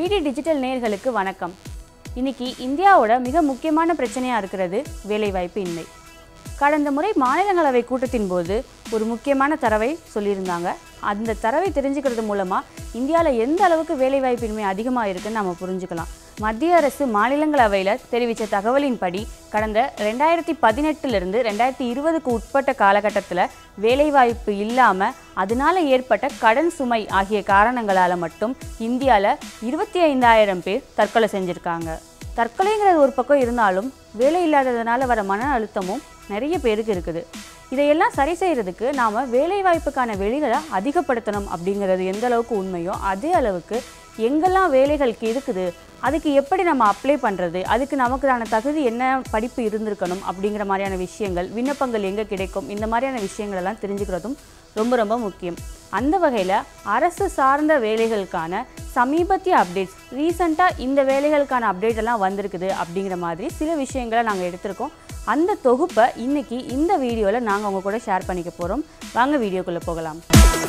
பிடி டிஜிட்டல் நேயர்களுக்கு வணக்கம் இன்னைக்கு இந்தியாவோட மிக முக்கியமான பிரச்சனையாக இருக்கிறது வேலைவாய்ப்பு இன்மை கடந்த முறை மாநிலங்களவை கூட்டத்தின் போது ஒரு முக்கியமான தரவை சொல்லியிருந்தாங்க அந்த தரவை தெரிஞ்சுக்கிறது மூலமாக இந்தியாவில் எந்த அளவுக்கு வேலைவாய்ப்பின்மை அதிகமாக இருக்குன்னு நம்ம புரிஞ்சுக்கலாம் மத்திய அரசு மாநிலங்களவையில் தெரிவித்த தகவலின்படி கடந்த ரெண்டாயிரத்தி பதினெட்டுலேருந்து ரெண்டாயிரத்தி இருபதுக்கு உட்பட்ட காலகட்டத்தில் வேலைவாய்ப்பு இல்லாமல் அதனால ஏற்பட்ட கடன் சுமை ஆகிய காரணங்களால் மட்டும் இந்தியாவில் இருபத்தி ஐந்தாயிரம் பேர் தற்கொலை செஞ்சுருக்காங்க தற்கொலைங்கிறது ஒரு பக்கம் இருந்தாலும் வேலை இல்லாததுனால வர மன அழுத்தமும் நிறைய பேருக்கு இருக்குது இதையெல்லாம் சரி செய்கிறதுக்கு நாம் வேலைவாய்ப்புக்கான வெளிகளை அதிகப்படுத்தணும் அப்படிங்கிறது எந்த அளவுக்கு உண்மையோ அதே அளவுக்கு எங்கெல்லாம் வேலைகளுக்கு இருக்குது அதுக்கு எப்படி நம்ம அப்ளை பண்ணுறது அதுக்கு நமக்கான தகுதி என்ன படிப்பு இருந்திருக்கணும் அப்படிங்கிற மாதிரியான விஷயங்கள் விண்ணப்பங்கள் எங்கே கிடைக்கும் இந்த மாதிரியான விஷயங்கள் எல்லாம் தெரிஞ்சுக்கிறதும் ரொம்ப ரொம்ப முக்கியம் அந்த வகையில் அரசு சார்ந்த வேலைகளுக்கான சமீபத்திய அப்டேட்ஸ் ரீசண்டாக இந்த வேலைகளுக்கான அப்டேட் எல்லாம் வந்திருக்குது அப்படிங்கிற மாதிரி சில விஷயங்களை நாங்கள் எடுத்திருக்கோம் அந்த தொகுப்பை இன்னைக்கு இந்த வீடியோவில் நாங்கள் உங்கள் கூட ஷேர் பண்ணிக்க போகிறோம் வாங்க வீடியோக்குள்ளே போகலாம்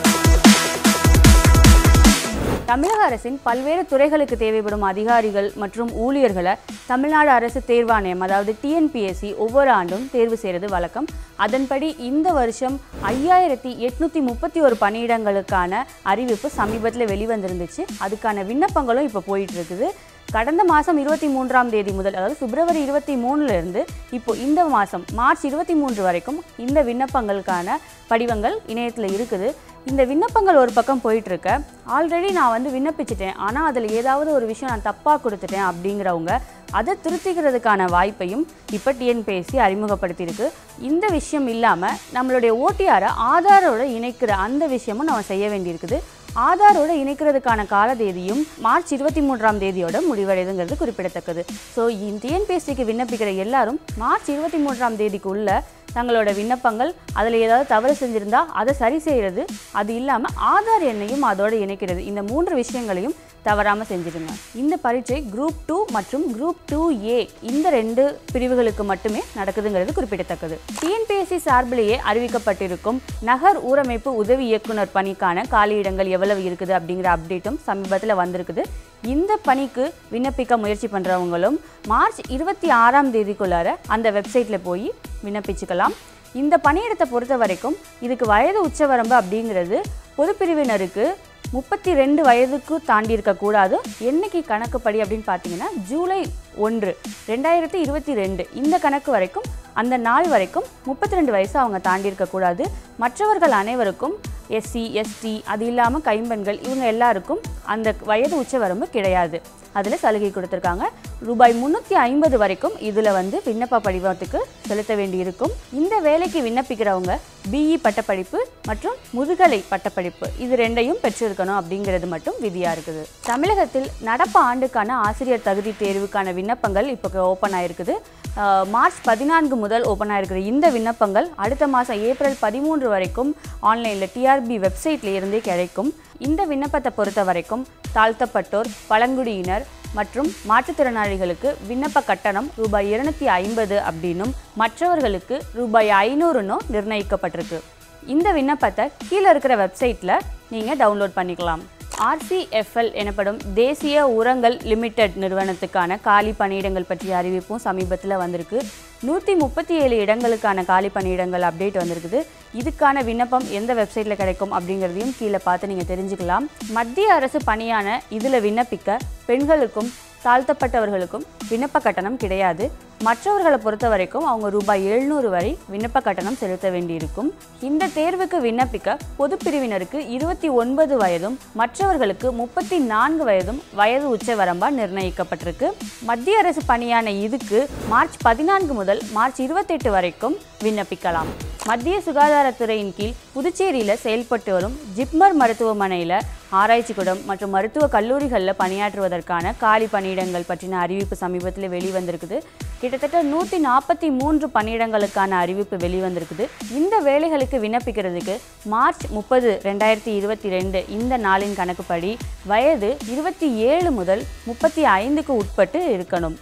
தமிழக அரசின் பல்வேறு துறைகளுக்கு தேவைப்படும் அதிகாரிகள் மற்றும் ஊழியர்களை தமிழ்நாடு அரசு தேர்வாணையம் அதாவது டிஎன்பிஎஸ்சி ஒவ்வொரு ஆண்டும் தேர்வு செய்கிறது வழக்கம் அதன்படி இந்த வருஷம் ஐயாயிரத்தி எட்நூற்றி முப்பத்தி ஒரு பணியிடங்களுக்கான அறிவிப்பு சமீபத்தில் வெளிவந்திருந்துச்சு அதுக்கான விண்ணப்பங்களும் இப்போ போயிட்டு இருக்குது கடந்த மாதம் இருபத்தி மூன்றாம் தேதி முதல் அதாவது பிப்ரவரி இருபத்தி மூணுலேருந்து இப்போ இந்த மாதம் மார்ச் இருபத்தி மூன்று வரைக்கும் இந்த விண்ணப்பங்களுக்கான படிவங்கள் இணையத்தில் இருக்குது இந்த விண்ணப்பங்கள் ஒரு பக்கம் போயிட்டுருக்க ஆல்ரெடி நான் வந்து விண்ணப்பிச்சிட்டேன் ஆனால் அதில் ஏதாவது ஒரு விஷயம் நான் தப்பாக கொடுத்துட்டேன் அப்படிங்கிறவங்க அதை திருத்திக்கிறதுக்கான வாய்ப்பையும் இப்போ டிஎன்பிஎஸ்சி அறிமுகப்படுத்தியிருக்கு இந்த விஷயம் இல்லாமல் நம்மளுடைய ஓடிஆரை ஆதாரோட இணைக்கிற அந்த விஷயமும் நம்ம செய்ய வேண்டியிருக்குது ஆதாரோட இணைக்கிறதுக்கான கால தேதியும் மார்ச் இருபத்தி மூன்றாம் தேதியோட முடிவடைதுங்கிறது குறிப்பிடத்தக்கது ஸோ டிஎன்பிஎஸ்சிக்கு விண்ணப்பிக்கிற எல்லாரும் மார்ச் இருபத்தி மூன்றாம் தேதிக்குள்ள தங்களோட விண்ணப்பங்கள் அதில் ஏதாவது தவறு செஞ்சுருந்தா அதை சரி செய்கிறது அது இல்லாமல் ஆதார் எண்ணையும் அதோட இணைக்கிறது இந்த மூன்று விஷயங்களையும் தவறாமல் செஞ்சிடுங்க இந்த பரீட்சை குரூப் டூ மற்றும் குரூப் டூ ஏ இந்த ரெண்டு பிரிவுகளுக்கு மட்டுமே நடக்குதுங்கிறது குறிப்பிடத்தக்கது டிஎன்பிஎஸ்சி சார்பிலேயே அறிவிக்கப்பட்டிருக்கும் நகர் ஊரமைப்பு உதவி இயக்குனர் பணிக்கான காலியிடங்கள் எவ்வளவு இருக்குது அப்படிங்கிற அப்டேட்டும் சமீபத்தில் வந்திருக்குது இந்த பணிக்கு விண்ணப்பிக்க முயற்சி பண்ணுறவங்களும் மார்ச் இருபத்தி ஆறாம் தேதிக்குள்ளார அந்த வெப்சைட்டில் போய் விண்ணப்பிச்சுக்கலாம் இந்த பணியிடத்தை பொறுத்த வரைக்கும் இதுக்கு வயது உச்சவரம்பு அப்படிங்கிறது பொதுப்பிரிவினருக்கு முப்பத்தி ரெண்டு வயதுக்கு தாண்டி இருக்கக்கூடாது என்னைக்கு கணக்குப்படி அப்படின்னு பார்த்தீங்கன்னா ஜூலை ஒன்று ரெண்டாயிரத்தி இருபத்தி ரெண்டு இந்த கணக்கு வரைக்கும் அந்த நாள் வரைக்கும் முப்பத்தி ரெண்டு வயசு அவங்க தாண்டி இருக்கக்கூடாது மற்றவர்கள் அனைவருக்கும் எஸ்சி எஸ்டி அது இல்லாமல் கைம்பெண்கள் இவங்க எல்லாருக்கும் அந்த வயது உச்சவரம்பு கிடையாது அதில் சலுகை கொடுத்துருக்காங்க ரூபாய் முந்நூற்றி ஐம்பது வரைக்கும் இதில் வந்து விண்ணப்ப படிவத்துக்கு செலுத்த வேண்டியிருக்கும் இந்த வேலைக்கு விண்ணப்பிக்கிறவங்க பிஇ பட்டப்படிப்பு மற்றும் முதுகலை பட்டப்படிப்பு இது ரெண்டையும் பெற்றிருக்கணும் அப்படிங்கிறது மட்டும் விதியாக இருக்குது தமிழகத்தில் நடப்பு ஆண்டுக்கான ஆசிரியர் தகுதி தேர்வுக்கான விண்ணப்பங்கள் இப்போ ஓப்பன் ஆயிருக்குது அஹ், மார்ச் பதினான்கு முதல் ஓப்பன் ஆயிருக்கிற இந்த விண்ணப்பங்கள் அடுத்த மாதம் ஏப்ரல் பதிமூன்று வரைக்கும் ஆன்லைனில் டிஆர்பி வெப்சைட்ல இருந்தே கிடைக்கும் இந்த விண்ணப்பத்தை பொறுத்த வரைக்கும் தாழ்த்தப்பட்டோர் பழங்குடியினர் மற்றும் மாற்றுத்திறனாளிகளுக்கு விண்ணப்ப கட்டணம் ரூபாய் இருநூத்தி ஐம்பது அப்படின்னும் மற்றவர்களுக்கு ரூபாய் ஐநூறுன்னும் நிர்ணயிக்கப்பட்டிருக்கு இந்த விண்ணப்பத்தை கீழே இருக்கிற வெப்சைட்டில் நீங்கள் டவுன்லோட் பண்ணிக்கலாம் ஆர்சிஎஃப்எல் எனப்படும் தேசிய உரங்கள் லிமிடெட் நிறுவனத்துக்கான காலி பணியிடங்கள் பற்றிய அறிவிப்பும் சமீபத்தில் வந்திருக்கு நூற்றி முப்பத்தி ஏழு இடங்களுக்கான காலி பணியிடங்கள் அப்டேட் வந்திருக்குது இதுக்கான விண்ணப்பம் எந்த வெப்சைட்டில் கிடைக்கும் அப்படிங்கிறதையும் கீழே பார்த்து நீங்கள் தெரிஞ்சுக்கலாம் மத்திய அரசு பணியான இதில் விண்ணப்பிக்க பெண்களுக்கும் தாழ்த்தப்பட்டவர்களுக்கும் விண்ணப்ப கட்டணம் கிடையாது மற்றவர்களை பொறுத்த வரைக்கும் அவங்க ரூபாய் எழுநூறு வரை விண்ணப்ப கட்டணம் செலுத்த வேண்டியிருக்கும் இந்த தேர்வுக்கு விண்ணப்பிக்க பொது பிரிவினருக்கு இருபத்தி ஒன்பது வயதும் மற்றவர்களுக்கு முப்பத்தி நான்கு வயதும் வயது உச்ச வரம்பா நிர்ணயிக்கப்பட்டிருக்கு மத்திய அரசு பணியான இதுக்கு மார்ச் பதினான்கு முதல் மார்ச் இருபத்தெட்டு வரைக்கும் விண்ணப்பிக்கலாம் மத்திய சுகாதாரத்துறையின் கீழ் புதுச்சேரியில் செயல்பட்டு வரும் ஜிப்மர் மருத்துவமனையில் ஆராய்ச்சி கூடம் மற்றும் மருத்துவ கல்லூரிகளில் பணியாற்றுவதற்கான காலி பணியிடங்கள் பற்றின அறிவிப்பு சமீபத்தில் வெளிவந்திருக்குது கிட்டத்தட்ட நூற்றி நாற்பத்தி மூன்று பணியிடங்களுக்கான அறிவிப்பு வெளிவந்திருக்குது இந்த வேலைகளுக்கு விண்ணப்பிக்கிறதுக்கு மார்ச் முப்பது ரெண்டாயிரத்தி இருபத்தி ரெண்டு இந்த நாளின் கணக்குப்படி வயது இருபத்தி ஏழு முதல் முப்பத்தி ஐந்துக்கு உட்பட்டு இருக்கணும்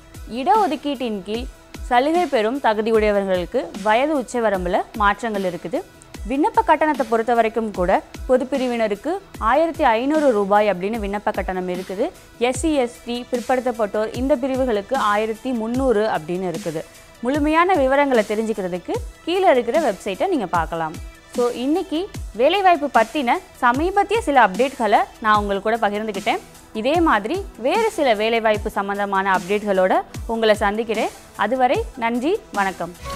இடஒதுக்கீட்டின் கீழ் சலுகை பெறும் தகுதியுடையவர்களுக்கு வயது உச்சவரம்பில் மாற்றங்கள் இருக்குது விண்ணப்ப கட்டணத்தை பொறுத்த வரைக்கும் கூட பொதுப்பிரிவினருக்கு ஆயிரத்தி ஐநூறு ரூபாய் அப்படின்னு விண்ணப்ப கட்டணம் இருக்குது எஸ்சி எஸ்டி பிற்படுத்தப்பட்டோர் இந்த பிரிவுகளுக்கு ஆயிரத்தி முந்நூறு அப்படின்னு இருக்குது முழுமையான விவரங்களை தெரிஞ்சுக்கிறதுக்கு கீழே இருக்கிற வெப்சைட்டை நீங்கள் பார்க்கலாம் ஸோ இன்னைக்கு வேலைவாய்ப்பு பற்றின சமீபத்திய சில அப்டேட்களை நான் உங்களுக்கு கூட பகிர்ந்துக்கிட்டேன் இதே மாதிரி வேறு சில வேலைவாய்ப்பு சம்பந்தமான அப்டேட்களோட உங்களை சந்திக்கிறேன் அதுவரை நன்றி வணக்கம்